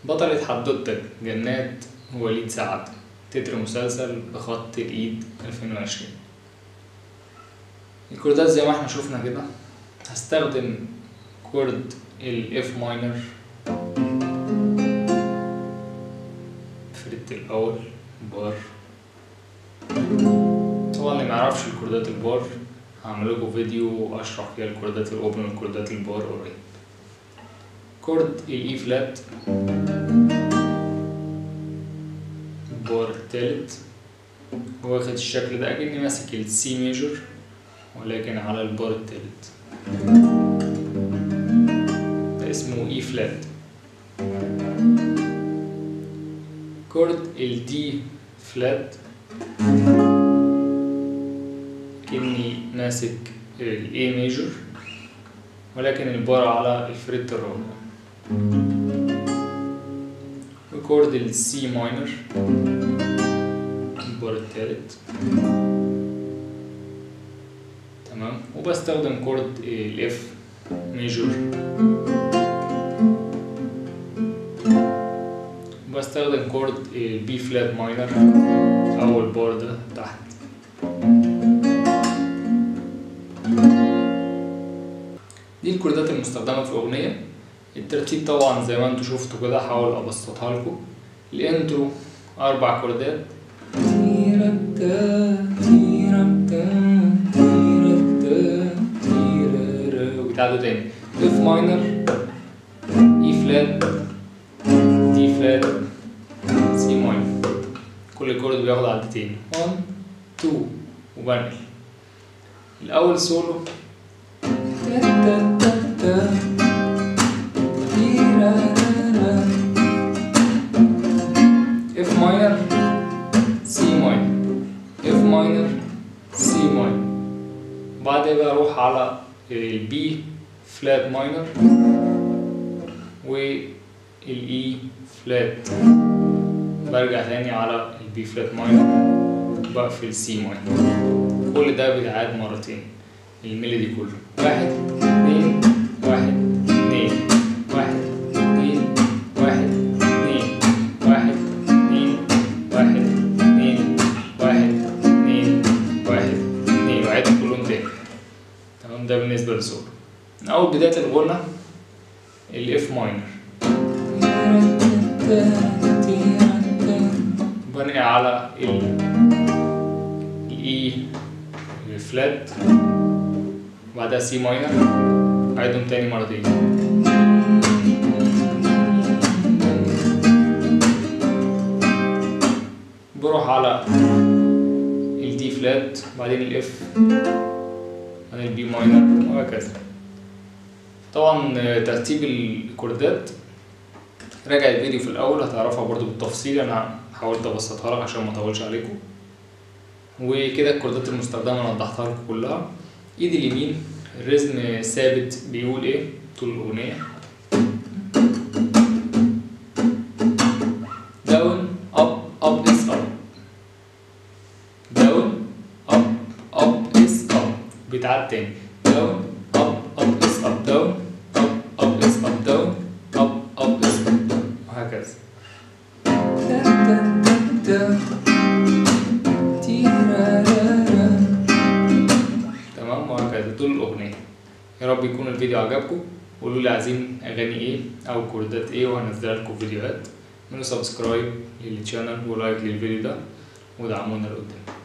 بطلة حدوتة جنات وليد سعد تتر مسلسل بخط الإيد 2020 الكوردات زي ما احنا شفنا كده هستخدم كورد الاف ماينر فريت الأول بار طبعا اللي معرفش الكوردات البار هعمل لكم فيديو اشرح فيها الكوردات الاوبن والكوردات البار قريب كورد الاي فلات البار التالت واخد الشكل ده اكني ماسك السي ميجر ولكن على البار التالت ده اسمه اي فلات كورد الدي فلات كني ماسك الاي ميجر ولكن البار على الفريت الرابع وكورد السي ماينر البار التالت تمام وبستخدم كورد الاف ميجر بستخدم كورد البي فلات ماينر او البار ده تحت دي الكوردات المستخدمة في الأغنية الترتيب طبعا زي ما انتوا شفتوا كده هحاول أبسطها لكم الانترو أربع كوردات وبتاعته تاني اف ماينر اي فلات دي فلات سي ماينر كل كورد بياخد عدتين 1 2 وبنقل الأول سولو اف ماينر سي ماينر اف ماينر سي ماينر بعدين بقى اروح على البي فلات ماينر والاي فلات برجع تاني على البي فلات ماينر بقفل سي ماينر كل ده بيتعاد مرتين الميلودي كله واحد اتنين واحد اتنين واحد اتنين واحد اتنين واحد اتنين واحد اتنين واحد اتنين واحد اتنين وعيدهم كلهم تاني تمام ده بالنسبة للسولو من أول بداية الغنى الإف ماينر بنقل على ال الإي الفلات وبعدها سي ماينر أعيدهم تاني مرتين بروح على الدي فلات بعدين الاف بعدين البي ماينر وهكذا طبعا ترتيب الكوردات راجع الفيديو في الاول هتعرفها برضو بالتفصيل انا حاولت ابسطها لك عشان ما اطولش عليكم وكده الكوردات المستخدمه انا وضحتها لكم كلها ايدي اليمين الرزم ثابت بيقول ايه طول الاغنيه داون اب اب اس اب داون اب اب اس اب بيتعاد تاني داون اب اب اس اب داون اب اب اس اب داون اب اب اس اب وهكذا تمام وهكذا طول الأغنية يا رب يكون الفيديو عجبكم قولوا لي عايزين أغاني إيه أو كوردات إيه وهنزل لكم فيديوهات اعملوا سبسكرايب للشانل ولايك للفيديو ده ودعمونا لقدام